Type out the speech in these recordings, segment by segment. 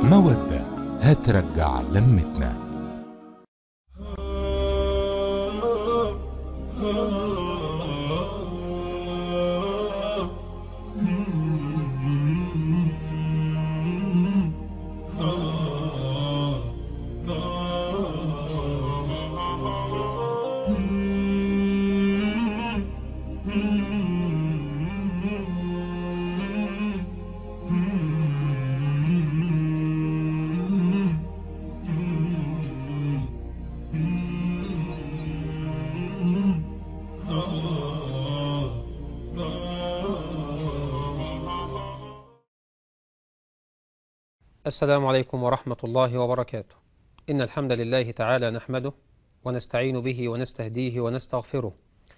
مودة هترجع لمتنا السلام عليكم ورحمة الله وبركاته إن الحمد لله تعالى نحمده ونستعين به ونستهديه ونستغفره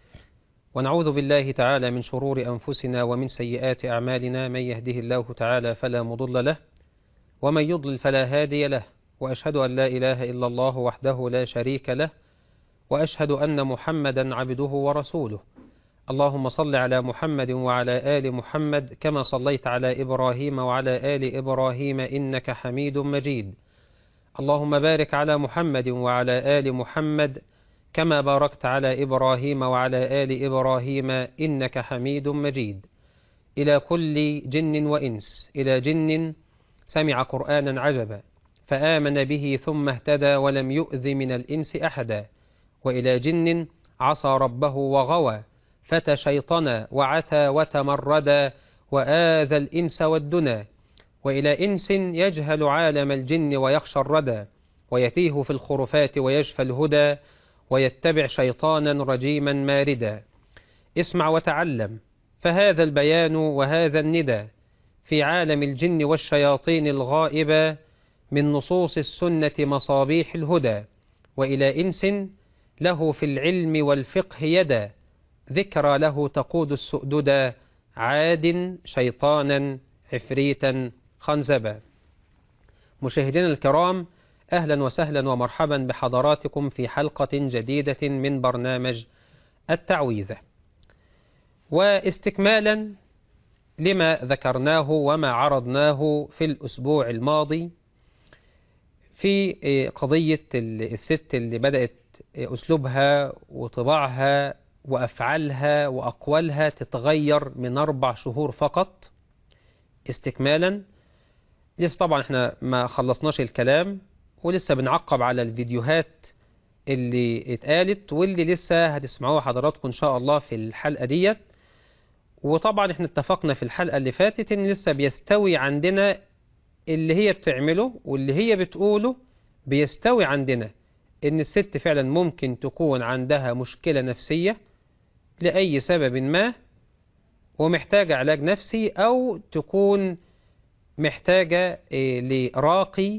ونعوذ بالله تعالى من شرور أنفسنا ومن سيئات أعمالنا من يهده الله تعالى فلا مضل له ومن يضلل فلا هادي له وأشهد أن لا إله إلا الله وحده لا شريك له وأشهد أن محمدا عبده ورسوله اللهم صل على محمد وعلى آل محمد كما صليت على إبراهيم وعلى آل إبراهيم إنك حميد مجيد اللهم بارك على محمد وعلى آل محمد كما باركت على إبراهيم وعلى آل إبراهيم إنك حميد مجيد إلى كل جن وإنس إلى جن سمع قرآنا عجبا فآمن به ثم اهتدى ولم يؤذ من الإنس أحدا وإلى جن عصى ربه وغوى فتى شيطنا وعتى وتمردا وآذى الإنس والدنا وإلى إنس يجهل عالم الجن ويخشى الردى ويتيه في الخرفات ويشفى الهدى ويتبع شيطانا رجيما ماردا اسمع وتعلم فهذا البيان وهذا الندى في عالم الجن والشياطين الغائبة من نصوص السنة مصابيح الهدى وإلى إنس له في العلم والفقه يدا ذكرى له تقود السؤددا عاد شيطانا عفريتا خنزبا مشاهدينا الكرام أهلا وسهلا ومرحبا بحضراتكم في حلقة جديدة من برنامج التعويذة واستكمالا لما ذكرناه وما عرضناه في الأسبوع الماضي في قضية الست اللي بدأت أسلوبها وطباعها وأفعالها وأقوالها تتغير من أربع شهور فقط استكمالا لسه طبعا احنا ما خلصناش الكلام ولسه بنعقب على الفيديوهات اللي اتقالت واللي لسه هتسمعوها حضراتكم إن شاء الله في الحلقة ديت وطبعا احنا اتفقنا في الحلقة اللي فاتت ان لسه بيستوي عندنا اللي هي بتعمله واللي هي بتقوله بيستوي عندنا ان الست فعلا ممكن تكون عندها مشكلة نفسية لأي سبب ما ومحتاجة علاج نفسي أو تكون محتاجة لراقي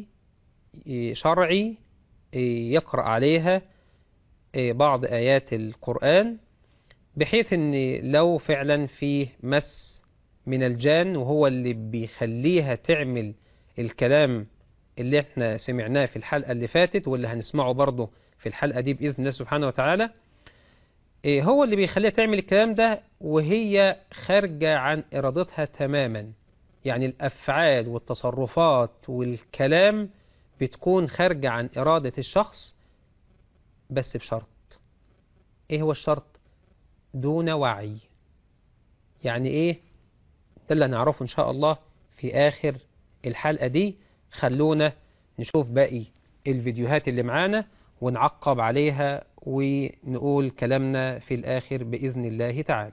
شرعي يقرأ عليها بعض آيات القرآن بحيث ان لو فعلا فيه مس من الجان وهو اللي بيخليها تعمل الكلام اللي احنا سمعناه في الحلقة اللي فاتت واللي هنسمعه برضه في الحلقة دي بإذن الله سبحانه وتعالى هو اللي بيخليها تعمل الكلام ده وهي خارجة عن إرادتها تماما يعني الأفعال والتصرفات والكلام بتكون خارجة عن إرادة الشخص بس بشرط إيه هو الشرط دون وعي يعني إيه ده اللي هنعرفه إن شاء الله في آخر الحلقة دي خلونا نشوف باقي الفيديوهات اللي معانا ونعقب عليها ونقول كلامنا في الآخر بإذن الله تعالى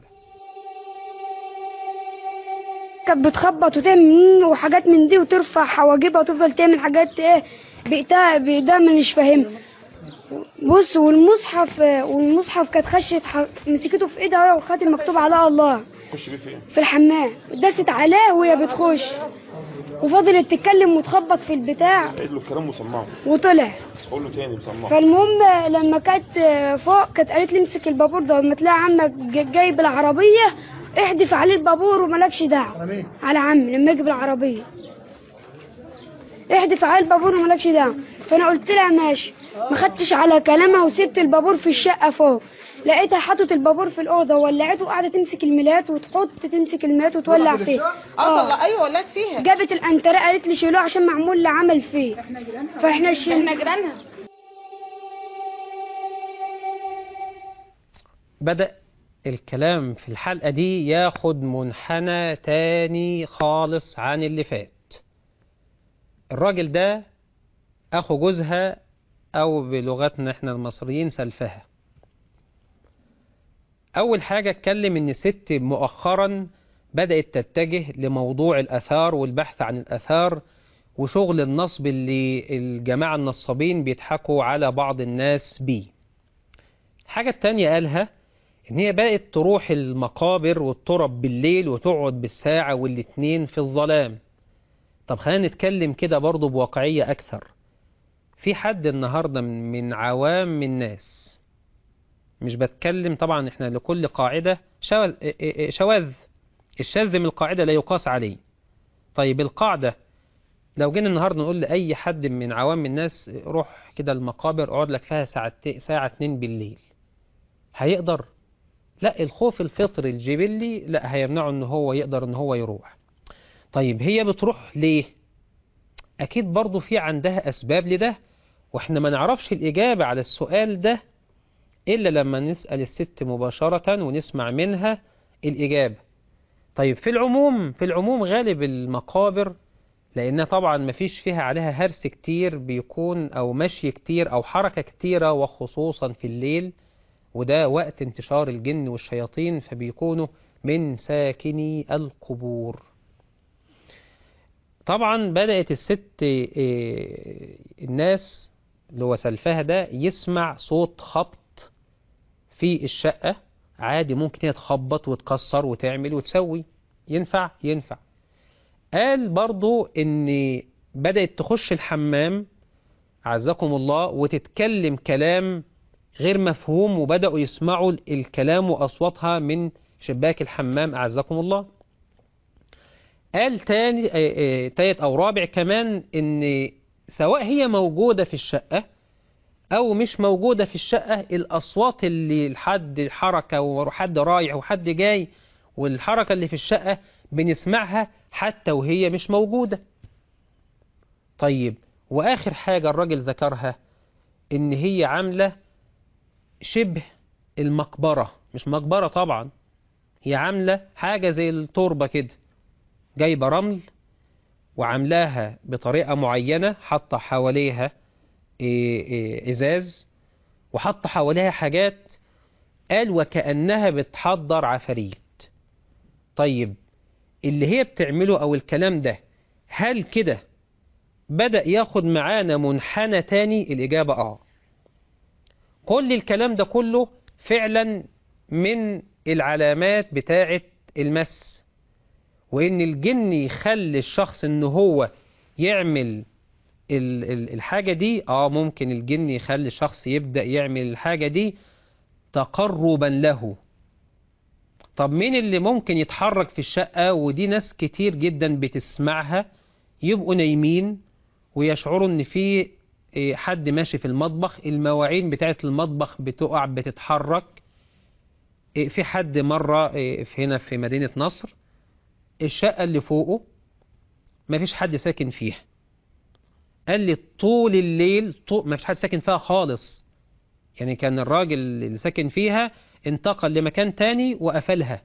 كانت بتخبط وتعمل وحاجات من دي وترفع حواجبها وتفضل تعمل حاجات ايه بإيدها بإيدها مش فاهمها بص والمصحف والمصحف كانت خشت ح... مسكته في ايدها والخاتم مكتوب على الله تخش بيه فين؟ في الحمام دست عليه وهي بتخش وفضلت تتكلم وتخبط في البتاع قايل له الكلام وسمعه وطلع قول له تاني وسمعه فالمهم لما كانت فوق كانت قالت لي امسك البابور ده لما تلاقي عمك ج- جايب العربيه احدف عليه البابور ومالكش دعوه على عم لما يجيب العربيه احدف عليه البابور ومالكش دعوه فانا قلت لها ماشي ما خدتش على كلامها وسبت البابور في الشقه فوق لقيتها حاطط البابور في الاوضه ولعته وقاعده تمسك الملايات وتحط تمسك الملايات وتولع فيه اه طلع ايوه ولعت فيها جابت الانتريه قالت لي شيلوه عشان معمول لعمل فيه فاحنا شيلنا احنا جيرانها بدأ الكلام في الحلقة دي ياخد منحنى تاني خالص عن اللي فات الراجل ده أخو جوزها أو بلغتنا احنا المصريين سلفها أول حاجة اتكلم إن الست مؤخرا بدأت تتجه لموضوع الأثار والبحث عن الأثار وشغل النصب اللي الجماعة النصابين بيضحكوا على بعض الناس بيه الحاجة التانية قالها إن هي بقت تروح المقابر والترب بالليل وتقعد بالساعة والاتنين في الظلام طب خلينا نتكلم كده برضو بواقعية أكثر في حد النهاردة من من عوام الناس مش بتكلم طبعا احنا لكل قاعدة شواذ شواذ الشاذ من القاعدة لا يقاس عليه طيب القاعدة لو جينا النهاردة نقول لأي حد من عوام الناس روح كده المقابر اقعد لك فيها ساعة ساعة اتنين بالليل هيقدر لا الخوف الفطري الجبلي لا هيمنعه ان هو يقدر ان هو يروح طيب هي بتروح ليه اكيد برضو في عندها اسباب لده واحنا ما نعرفش الاجابة على السؤال ده الا لما نسأل الست مباشرة ونسمع منها الاجابة طيب في العموم في العموم غالب المقابر لأنها طبعا مفيش فيها عليها هرس كتير بيكون أو مشي كتير أو حركة كتيرة وخصوصا في الليل وده وقت انتشار الجن والشياطين فبيكونوا من ساكني القبور طبعا بدأت الست إيه، الناس اللي هو سلفها ده يسمع صوت خبط في الشقة عادي ممكن هي تخبط وتكسر وتعمل وتسوي ينفع ينفع قال برضو ان بدأت تخش الحمام عزكم الله وتتكلم كلام غير مفهوم وبدأوا يسمعوا الكلام وأصواتها من شباك الحمام أعزكم الله قال تاني آه، آه، تالت أو رابع كمان إن سواء هي موجودة في الشقة أو مش موجودة في الشقة الأصوات اللي الحد حركة وحد رايح وحد جاي والحركة اللي في الشقة بنسمعها حتى وهي مش موجودة طيب وآخر حاجة الراجل ذكرها إن هي عاملة شبه المقبرة مش مقبرة طبعا هي عاملة حاجة زي التربة كده جايبة رمل وعاملاها بطريقة معينة حاطة حواليها إيه إيه إزاز وحاطة حواليها حاجات قال وكأنها بتحضر عفاريت طيب اللي هي بتعمله أو الكلام ده هل كده بدأ ياخد معانا منحنى تاني الإجابة آه كل الكلام ده كله فعلا من العلامات بتاعة المس وإن الجن يخلي الشخص إن هو يعمل ال- ال- الحاجة دي آه ممكن الجن يخلي الشخص يبدأ يعمل الحاجة دي تقربا له طب مين اللي ممكن يتحرك في الشقة ودي ناس كتير جدا بتسمعها يبقوا نايمين ويشعروا ان في إيه، حد ماشي في المطبخ المواعين بتاعت المطبخ بتقع بتتحرك إيه، في حد مرة إيه، في هنا في مدينة نصر الشقة اللي فوقه مفيش حد ساكن فيها قال لي طول الليل طول مفيش حد ساكن فيها خالص يعني كان الراجل اللي ساكن فيها انتقل لمكان تاني وقفلها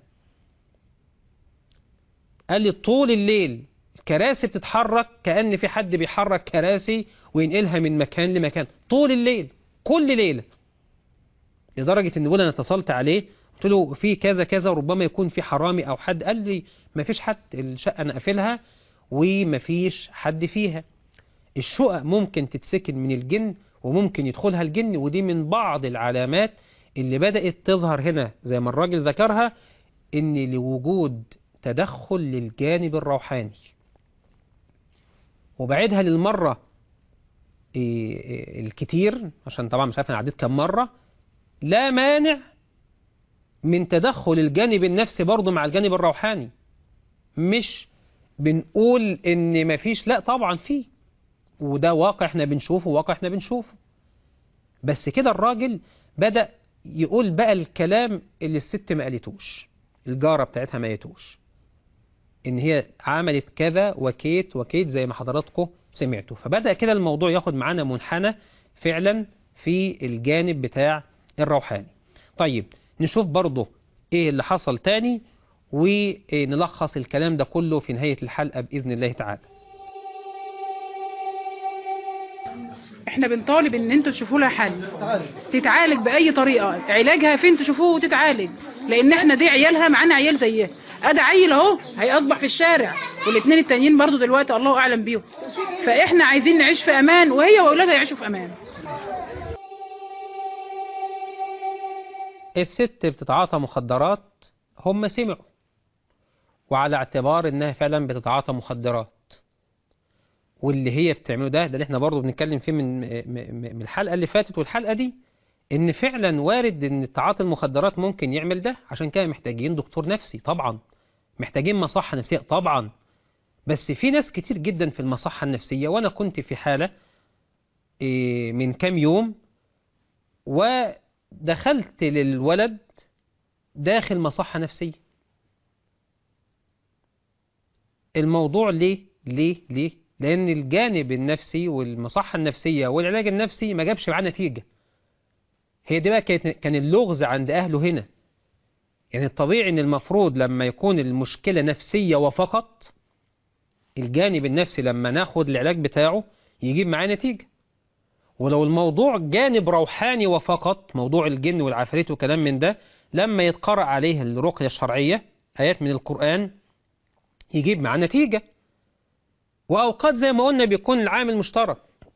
قال لي طول الليل الكراسي بتتحرك كأن في حد بيحرك كراسي وينقلها من مكان لمكان طول الليل كل ليلة لدرجة ان بقول انا اتصلت عليه قلت له في كذا كذا وربما يكون في حرامي او حد قال لي ما فيش حد الشقة انا قافلها وما فيش حد فيها الشقق ممكن تتسكن من الجن وممكن يدخلها الجن ودي من بعض العلامات اللي بدأت تظهر هنا زي ما الراجل ذكرها ان لوجود تدخل للجانب الروحاني وبعدها للمرة إيه، إيه، الكتير عشان طبعا مش عارف انا عديت كم مرة لا مانع من تدخل الجانب النفسي برضه مع الجانب الروحاني مش بنقول ان مفيش لا طبعا فيه وده واقع احنا بنشوفه واقع احنا بنشوفه بس كده الراجل بدأ يقول بقى الكلام اللي الست ما قالتوش الجارة بتاعتها ما قالتوش ان هي عملت كذا وكيت وكيت زي ما حضراتكم سمعتوا فبدأ كده الموضوع ياخد معانا منحنى فعلا في الجانب بتاع الروحاني طيب نشوف برضه ايه اللي حصل تاني ونلخص الكلام ده كله في نهاية الحلقة بإذن الله تعالى احنا بنطالب ان انتوا تشوفوا لها حل تتعالج باي طريقه علاجها فين تشوفوه وتتعالج لان احنا دي عيالها معانا عيال زيها ادي عيل اهو هيصبح في الشارع والاثنين التانيين برضو دلوقتي الله اعلم بيهم فاحنا عايزين نعيش في امان وهي واولادها يعيشوا في امان الست بتتعاطى مخدرات هم سمعوا وعلى اعتبار انها فعلا بتتعاطى مخدرات واللي هي بتعمله ده ده اللي احنا برضه بنتكلم فيه من م- من الحلقه اللي فاتت والحلقه دي ان فعلا وارد ان تعاطي المخدرات ممكن يعمل ده عشان كده محتاجين دكتور نفسي طبعا محتاجين مصحه نفسيه طبعا بس في ناس كتير جدا في المصحه النفسيه وانا كنت في حاله إيه، من كام يوم ودخلت للولد داخل مصحه نفسيه الموضوع ليه ليه ليه لان الجانب النفسي والمصحه النفسيه والعلاج النفسي ما جابش معاه نتيجه هي دي بقى كانت كان اللغز عند اهله هنا يعني الطبيعي ان المفروض لما يكون المشكله نفسيه وفقط الجانب النفسي لما ناخد العلاج بتاعه يجيب معاه نتيجه ولو الموضوع جانب روحاني وفقط موضوع الجن والعفاريت وكلام من ده لما يتقرأ عليه الرقية الشرعية آيات من القرآن يجيب معاه نتيجة وأوقات زي ما قلنا بيكون العامل مشترك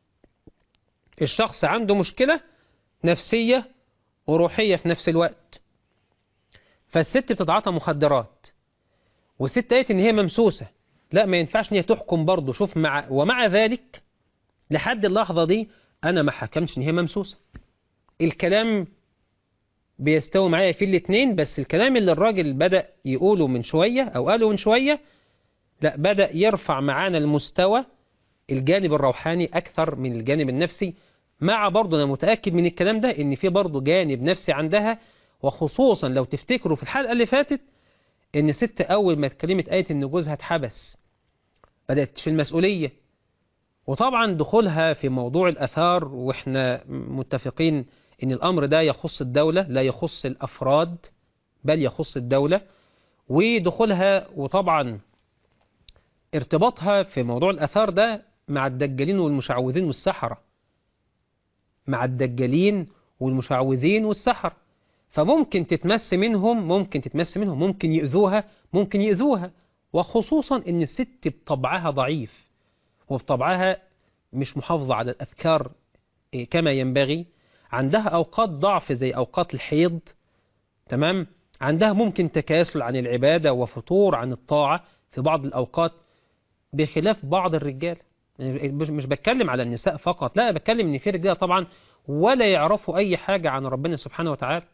الشخص عنده مشكلة نفسية وروحية في نفس الوقت فالست بتتعاطى مخدرات والست قالت ان هي ممسوسة لا ما ينفعش ان هي تحكم برضه شوف مع ومع ذلك لحد اللحظة دي انا ما حكمتش ان هي ممسوسة الكلام بيستوي معايا في الاتنين بس الكلام اللي الراجل بدأ يقوله من شوية او قاله من شوية لا بدأ يرفع معانا المستوى الجانب الروحاني اكثر من الجانب النفسي مع برضه انا متأكد من الكلام ده ان في برضه جانب نفسي عندها وخصوصا لو تفتكروا في الحلقة اللي فاتت ان ست اول ما اتكلمت قالت ان جوزها اتحبس بدأت في المسؤولية وطبعا دخولها في موضوع الأثار وإحنا متفقين إن الأمر ده يخص الدولة لا يخص الأفراد بل يخص الدولة ودخولها وطبعا ارتباطها في موضوع الأثار ده مع الدجالين والمشعوذين والسحرة مع الدجالين والمشعوذين والسحرة فممكن تتمس منهم ممكن تتمس منهم ممكن يؤذوها ممكن يؤذوها وخصوصا ان الست بطبعها ضعيف وبطبعها مش محافظة على الأذكار إيه، كما ينبغي عندها أوقات ضعف زي أوقات الحيض تمام عندها ممكن تكاسل عن العبادة وفتور عن الطاعة في بعض الأوقات بخلاف بعض الرجال مش مش بتكلم على النساء فقط لا بتكلم ان في رجاله طبعا ولا يعرفوا اي حاجة عن ربنا سبحانه وتعالى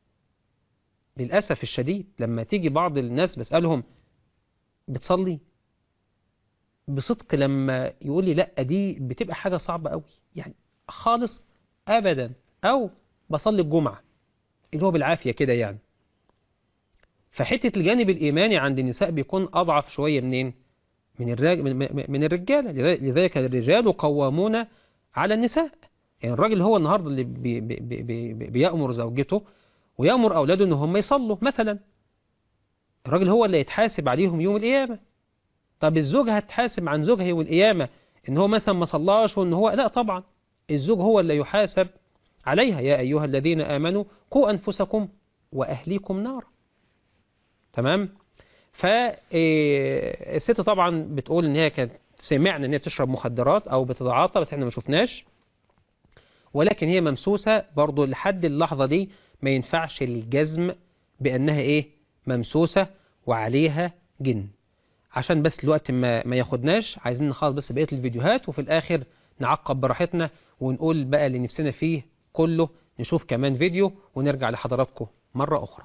للأسف الشديد لما تيجي بعض الناس بسألهم بتصلي بصدق لما يقول لي لا دي بتبقى حاجة صعبة قوي يعني خالص أبدا أو بصلي الجمعة اللي هو بالعافية كده يعني فحتة الجانب الإيماني عند النساء بيكون أضعف شوية منين من الرجال من, من- من الرجال لذلك الرجال قوامون على النساء يعني الراجل هو النهاردة اللي بي بي بي بي بيأمر زوجته ويأمر أولاده إن هم يصلوا مثلا الراجل هو اللي يتحاسب عليهم يوم القيامة طب الزوجة هتحاسب عن زوجها يوم القيامة إن هو مثلا ما صلاش وإن هو لا طبعا الزوج هو اللي يحاسب عليها يا أيها الذين آمنوا قوا أنفسكم وأهليكم نارا تمام فالست طبعا بتقول ان هي كانت سمعنا ان هي بتشرب مخدرات او بتتعاطى بس احنا ما شفناش ولكن هي ممسوسة برضو لحد اللحظة دي ما ينفعش الجزم بأنها إيه ممسوسة وعليها جن عشان بس الوقت ما, ما ياخدناش عايزين نخلص بس بقية الفيديوهات وفي الآخر نعقب براحتنا ونقول بقى اللي نفسنا فيه كله نشوف كمان فيديو ونرجع لحضراتكم مرة أخرى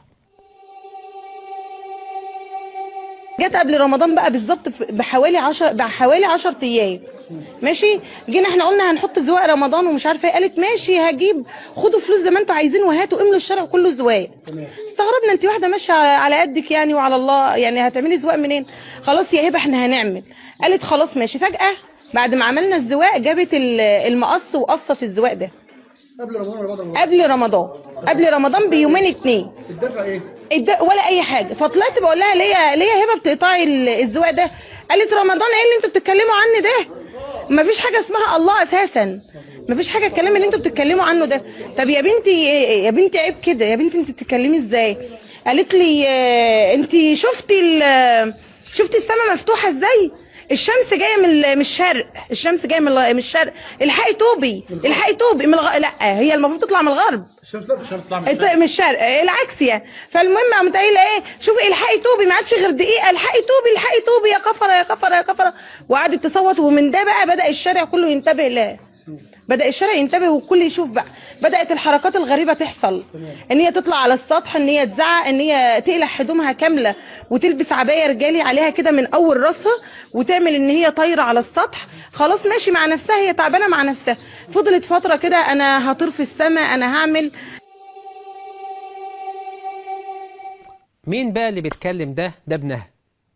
جت قبل رمضان بقى بالظبط ف- بحوالي 10 بحوالي 10 ايام ماشي جينا احنا قلنا هنحط زواق رمضان ومش عارفه ايه قالت ماشي هجيب خدوا فلوس زي ما انتوا عايزين وهاتوا املوا الشارع كله زواق استغربنا انت واحده ماشيه على قدك يعني وعلى الله يعني هتعملي زواق منين خلاص يا هبه احنا هنعمل قالت خلاص ماشي فجاه بعد ما عملنا الزواق جابت ال- المقص وقصت الزواق ده قبل رمضان ولا بعد رمضان قبل رمضان قبل رمضان بيومين اتنين الدفع ايه الد- ولا اي حاجه فطلعت بقول لها ليه ليه يا هبه بتقطعي ال- الزواق ده قالت رمضان ايه اللي انتوا بتتكلموا عنه ده مفيش حاجه اسمها الله اساسا مفيش حاجه الكلام اللي انتوا بتتكلموا عنه ده طب يا بنتي يا بنتي عيب كده يا بنتي انت بتتكلمي ازاي قالت لي آه، انت شفتي ال- شفتي السماء مفتوحه ازاي الشمس جايه من ال- من الشرق الشمس جايه من ال- من الشرق الحقي توبي الحقي توبي من الغ... لا هي المفروض تطلع من الغرب الشمس لا الشمس طلع من الط- من الشرق آه، العكس يعني فالمهم قامت قايله ايه شوفي الحقي توبي ما عادش غير دقيقه الحقي توبي الحقي توبي يا كفره يا كفره يا كفره وقعدت تصوت ومن ده بقى بدا الشارع كله ينتبه لها بدا الشارع ينتبه والكل يشوف بقى بدات الحركات الغريبه تحصل ان هي تطلع على السطح ان هي تزعق ان هي تقلع هدومها كامله وتلبس عبايه رجالي عليها كده من اول راسها وتعمل ان هي طايره على السطح خلاص ماشي مع نفسها هي تعبانه مع نفسها فضلت فتره كده انا هطير في السماء انا هعمل مين بقى اللي بيتكلم ده ده ابنها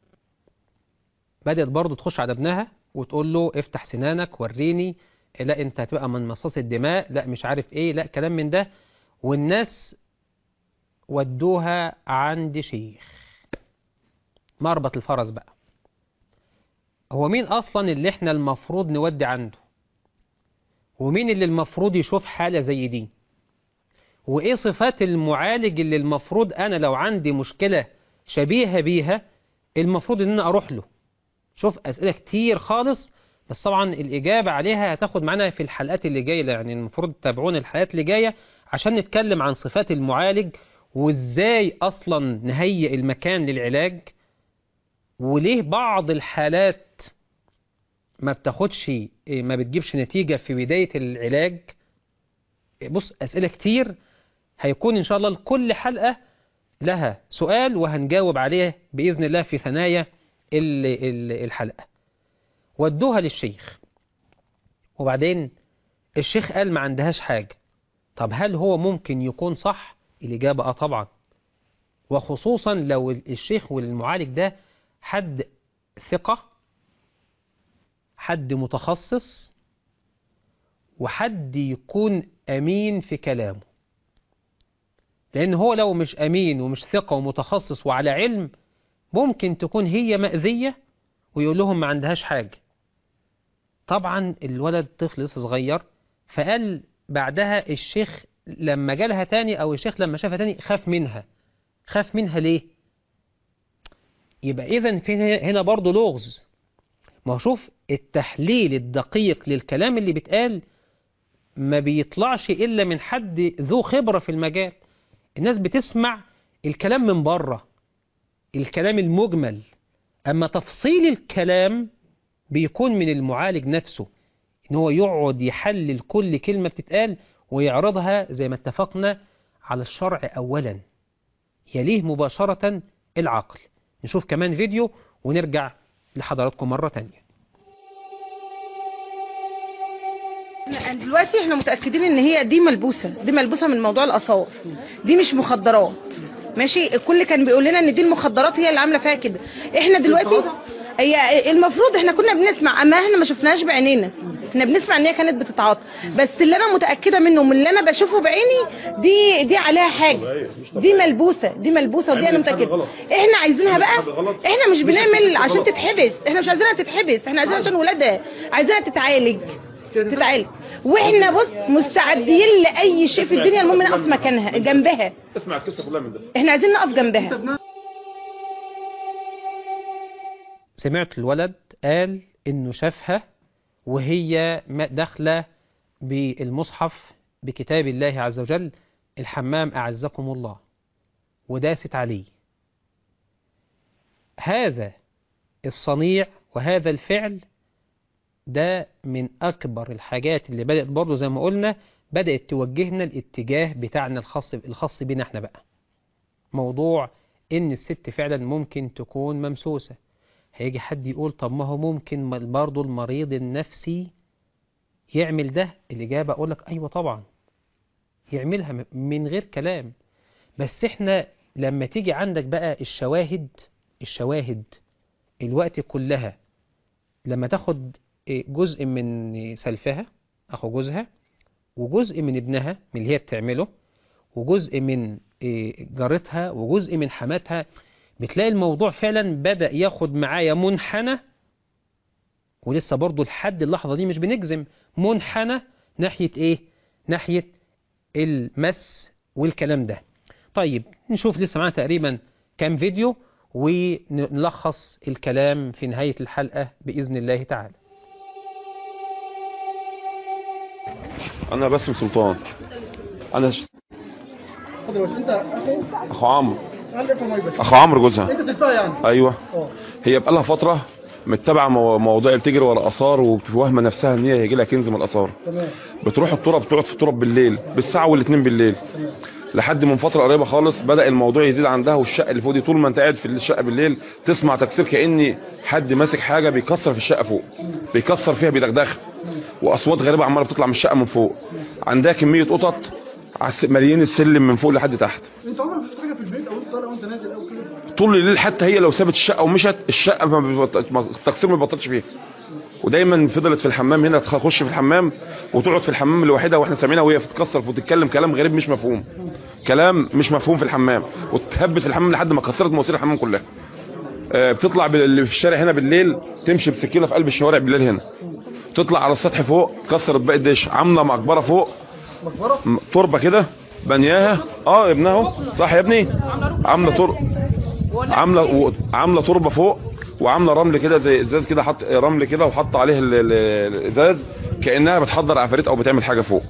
بدأت برضه تخش على ابنها وتقول له افتح سنانك وريني لا انت هتبقى من مصاص الدماء لا مش عارف ايه لا كلام من ده والناس ودوها عند شيخ مربط الفرس بقى هو مين اصلا اللي احنا المفروض نودي عنده ومين اللي المفروض يشوف حالة زي دي وايه صفات المعالج اللي المفروض انا لو عندي مشكلة شبيهة بيها المفروض ان انا اروح له شوف اسئلة كتير خالص بس طبعا الاجابة عليها هتاخد معانا في الحلقات اللي جاية يعني المفروض تتابعون الحلقات اللي جاية عشان نتكلم عن صفات المعالج وازاي اصلا نهيئ المكان للعلاج وليه بعض الحالات ما بتاخدش ما بتجيبش نتيجة في بداية العلاج بص أسئلة كتير هيكون إن شاء الله لكل حلقة لها سؤال وهنجاوب عليه بإذن الله في ثنايا ال- ال- الحلقة ودوها للشيخ وبعدين الشيخ قال ما عندهاش حاجة طب هل هو ممكن يكون صح الإجابة آه طبعا وخصوصا لو الشيخ والمعالج ده حد ثقة حد متخصص وحد يكون أمين في كلامه لأن هو لو مش أمين ومش ثقة ومتخصص وعلى علم ممكن تكون هي مأذية ويقول لهم ما عندهاش حاجة طبعا الولد طفل لسه صغير فقال بعدها الشيخ لما جالها تاني أو الشيخ لما شافها تاني خاف منها خاف منها ليه يبقى إذا في هنا برضه لغز ما هو شوف التحليل الدقيق للكلام اللي بيتقال ما بيطلعش إلا من حد ذو خبرة في المجال الناس بتسمع الكلام من بره الكلام المجمل أما تفصيل الكلام بيكون من المعالج نفسه إن هو يقعد يحلل كل كلمة بتتقال ويعرضها زي ما اتفقنا على الشرع أولا يليه مباشرة العقل نشوف كمان فيديو ونرجع لحضراتكم مرة تانية إحنا دلوقتي احنا متاكدين ان هي دي ملبوسه دي ملبوسه من موضوع الاثار دي مش مخدرات ماشي الكل كان بيقول لنا ان دي المخدرات هي اللي عامله فيها كده احنا دلوقتي هي المفروض احنا كنا بنسمع اما احنا ما شفناهاش بعينينا احنا بنسمع ان هي كانت بتتعاطى بس اللي انا متاكده منه من اللي انا بشوفه بعيني دي دي عليها حاجه دي ملبوسه دي ملبوسه ودي انا متاكده احنا عايزينها بقى احنا مش بنعمل عشان تتحبس احنا مش عايزينها تتحبس احنا عايزينها عشان ولادها عايزينها تتعالج تتعالج واحنا بص مستعدين لاي شيء في الدنيا المهم نقف مكانها جنبها اسمع القصه كلها من ده احنا عايزين نقف جنبها سمعت الولد قال انه شافها وهي ما- داخله بالمصحف بكتاب الله عز وجل الحمام اعزكم الله وداست عليه هذا الصنيع وهذا الفعل ده من اكبر الحاجات اللي بدات برضه زي ما قلنا بدات توجهنا الاتجاه بتاعنا الخاص الخاص بينا احنا بقى موضوع ان الست فعلا ممكن تكون ممسوسه هيجي حد يقول طب ما هو ممكن برضه المريض النفسي يعمل ده الإجابة أقول لك أيوة طبعا يعملها م- من غير كلام بس احنا لما تيجي عندك بقى الشواهد الشواهد الوقت كلها لما تاخد إيه، جزء من سلفها أخو جوزها وجزء من ابنها من اللي هي بتعمله وجزء من إيه، جارتها وجزء من حماتها بتلاقي الموضوع فعلا بدأ ياخد معايا منحنى ولسه برضو لحد اللحظة دي مش بنجزم منحنى ناحية ايه ناحية المس والكلام ده طيب نشوف لسه معانا تقريبا كام فيديو ونلخص الكلام في نهاية الحلقة بإذن الله تعالى انا باسم سلطان انا ش... اتفضل يا باشا انت اخو اخو عمرو قال ارفع المايك بس اخو عمرو جوزها انت تدفع يعني ايوه اه هي بقى لها فتره متبعه مو- مواضيع بتجري ورا اثار وواهمه نفسها ان هي هيجي لها كنز من الاثار تمام بتروح التراب بتقعد في التراب بالليل بالساعه والاثنين بالليل لحد من فتره قريبه خالص بدا الموضوع يزيد عندها والشقه اللي فوق دي طول ما انت قاعد في الشقه بالليل تسمع تكسير كان حد ماسك حاجه بيكسر في الشقه فوق بيكسر فيها بيدغدغها واصوات غريبه عماله بتطلع من الشقه من فوق عندها كميه قطط عس- ماليين السلم من فوق لحد تحت انت عمرك شفت حاجه في البيت او انت طالع وانت نازل او كده طول الليل حتى هي لو سابت الشقه ومشت الشقه ما بيبط- ما- التكسير ما بيبطلش فيها ودايما فضلت في الحمام هنا تخش في الحمام وتقعد في الحمام لوحدها واحنا سامعينها وهي بتتكسر وتتكلم كلام غريب مش مفهوم كلام مش مفهوم في الحمام وتهبت في الحمام لحد ما كسرت مواسير الحمام كلها آه، بتطلع بال- في الشارع هنا بالليل تمشي بسكينه في قلب الشوارع بالليل هنا تطلع على السطح فوق كسرت باقي الدش عامله مقبره فوق مقبره م- تربه كده بنياها اه يا ابنها اهو صح يا ابني عامله تربه عامله و- عامله تربه فوق وعامله رمل كده زي ازاز كده حط رمل كده وحط عليه ال- ال- الازاز كانها بتحضر عفاريت او بتعمل حاجه فوق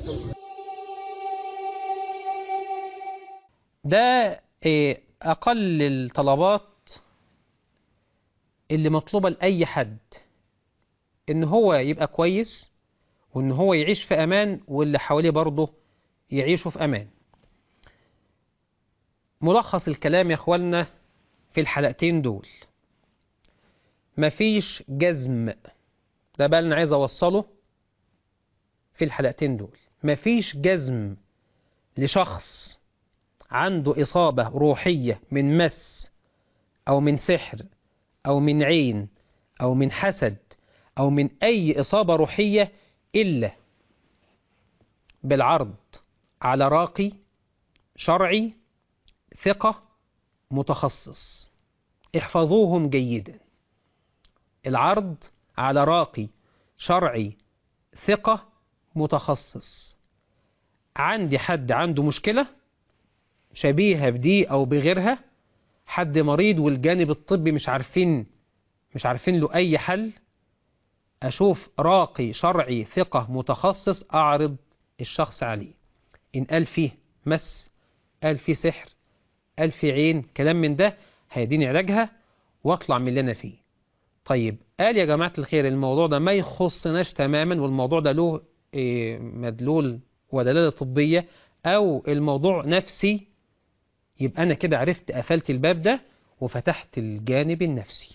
ده إيه، أقل الطلبات اللي مطلوبة لأي حد إن هو يبقى كويس وإن هو يعيش في أمان واللي حواليه برضه يعيشوا في أمان ملخص الكلام يا إخوانا في الحلقتين دول مفيش جزم ده بقى اللي أنا عايز أوصله في الحلقتين دول مفيش جزم لشخص عنده إصابة روحية من مس أو من سحر أو من عين أو من حسد أو من أي إصابة روحية إلا بالعرض على راقي شرعي ثقة متخصص احفظوهم جيدا العرض على راقي شرعي ثقة متخصص عندي حد عنده مشكلة شبيهة بدي أو بغيرها حد مريض والجانب الطبي مش عارفين مش عارفين له أي حل أشوف راقي شرعي ثقة متخصص أعرض الشخص عليه إن قال فيه مس قال فيه سحر قال فيه عين كلام من ده هيديني علاجها واطلع من اللي أنا فيه طيب قال يا جماعة الخير الموضوع ده ما يخصناش تماما والموضوع ده له إيه، مدلول ودلالة طبية أو الموضوع نفسي يبقى أنا كده عرفت قفلت الباب ده وفتحت الجانب النفسي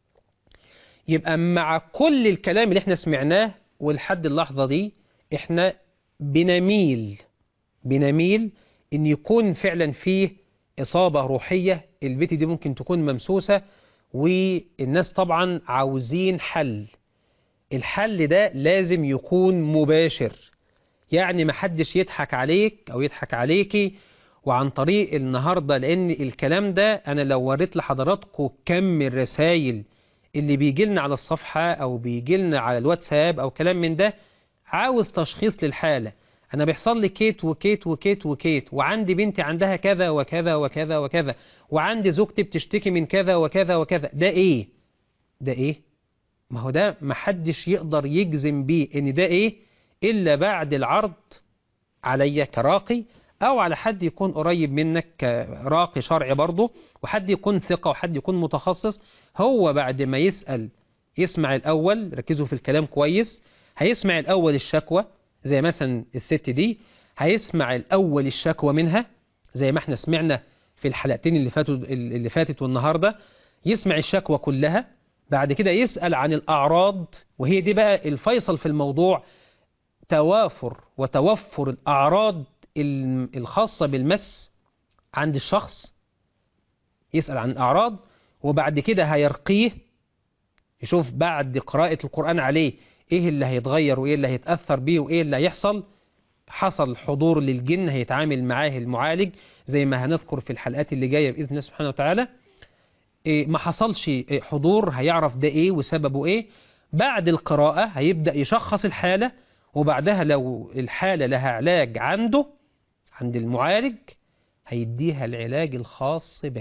يبقى مع كل الكلام اللي احنا سمعناه ولحد اللحظة دي احنا بنميل بنميل ان يكون فعلا فيه إصابة روحية البيت دي ممكن تكون ممسوسة والناس طبعا عاوزين حل الحل ده لازم يكون مباشر يعني محدش يضحك عليك أو يضحك عليكي وعن طريق النهاردة لأن الكلام ده أنا لو وريت لحضراتكم كم الرسائل اللي بيجي لنا على الصفحة أو بيجي لنا على الواتساب أو كلام من ده عاوز تشخيص للحالة أنا بيحصل لي كيت وكيت وكيت وكيت وعندي بنتي عندها كذا وكذا وكذا وكذا وعندي زوجتي بتشتكي من كذا وكذا وكذا ده إيه؟ ده إيه؟ ما هو ده محدش يقدر يجزم بيه إن ده إيه إلا بعد العرض عليا كراقي أو على حد يكون قريب منك كراقي شرعي برضه وحد يكون ثقة وحد يكون متخصص هو بعد ما يسأل يسمع الأول ركزوا في الكلام كويس هيسمع الأول الشكوى زي مثلا الست دي هيسمع الأول الشكوى منها زي ما احنا سمعنا في الحلقتين اللي فاتوا اللي فاتت والنهاردة يسمع الشكوى كلها بعد كده يسأل عن الأعراض وهي دي بقى الفيصل في الموضوع توافر وتوفر الأعراض ال- الخاصة بالمس عند الشخص يسأل عن الأعراض وبعد كده هيرقيه يشوف بعد قراءة القرآن عليه إيه اللي هيتغير وإيه اللي هيتأثر بيه وإيه اللي هيحصل حصل حضور للجن هيتعامل معاه المعالج زي ما هنذكر في الحلقات اللي جاية بإذن الله سبحانه وتعالى إيه ما حصلش إيه حضور هيعرف ده إيه وسببه إيه بعد القراءة هيبدأ يشخص الحالة وبعدها لو الحالة لها علاج عنده عند المعالج هيديها العلاج الخاص به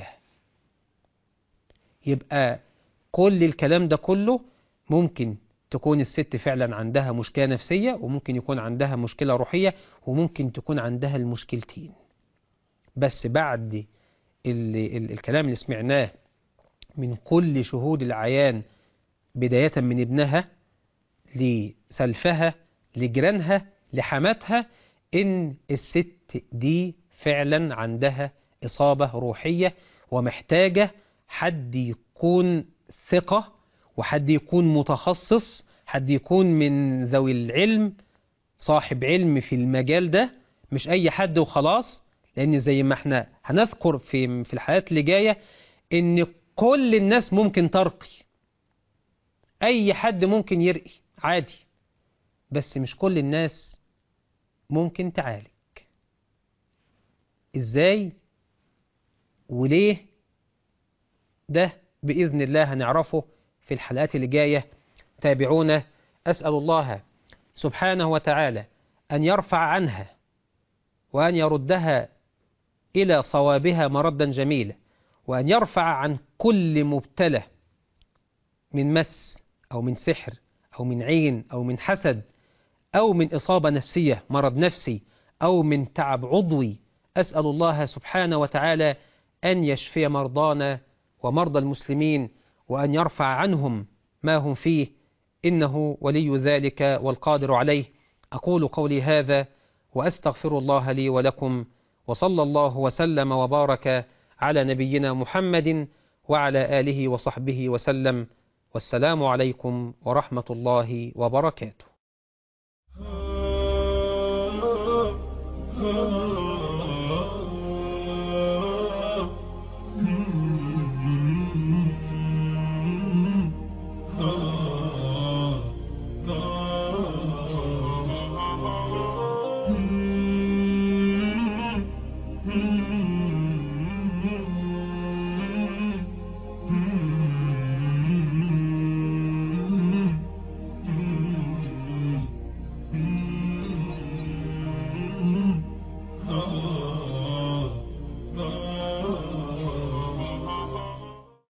يبقى كل الكلام ده كله ممكن تكون الست فعلا عندها مشكلة نفسية وممكن يكون عندها مشكلة روحية وممكن تكون عندها المشكلتين بس بعد ال ال الكلام اللي سمعناه من كل شهود العيان بداية من ابنها لسلفها لجيرانها لحماتها إن الست دي فعلا عندها إصابة روحية ومحتاجة حد يكون ثقة وحد يكون متخصص حد يكون من ذوي العلم صاحب علم في المجال ده مش أي حد وخلاص لأن زي ما احنا هنذكر في في الحلقات اللي جاية إن كل الناس ممكن ترقي أي حد ممكن يرقي عادي بس مش كل الناس ممكن تعالج إزاي وليه ده بإذن الله هنعرفه في الحلقات اللي جاية تابعونا أسأل الله سبحانه وتعالى أن يرفع عنها وأن يردها إلى صوابها مردا جميلا وأن يرفع عن كل مبتلى من مس أو من سحر أو من عين أو من حسد أو من إصابة نفسية مرض نفسي أو من تعب عضوي أسأل الله سبحانه وتعالى أن يشفي مرضانا ومرضى المسلمين وأن يرفع عنهم ما هم فيه إنه ولي ذلك والقادر عليه أقول قولي هذا وأستغفر الله لي ولكم وصلى الله وسلم وبارك على نبينا محمد وعلى آله وصحبه وسلم والسلام عليكم ورحمة الله وبركاته Oh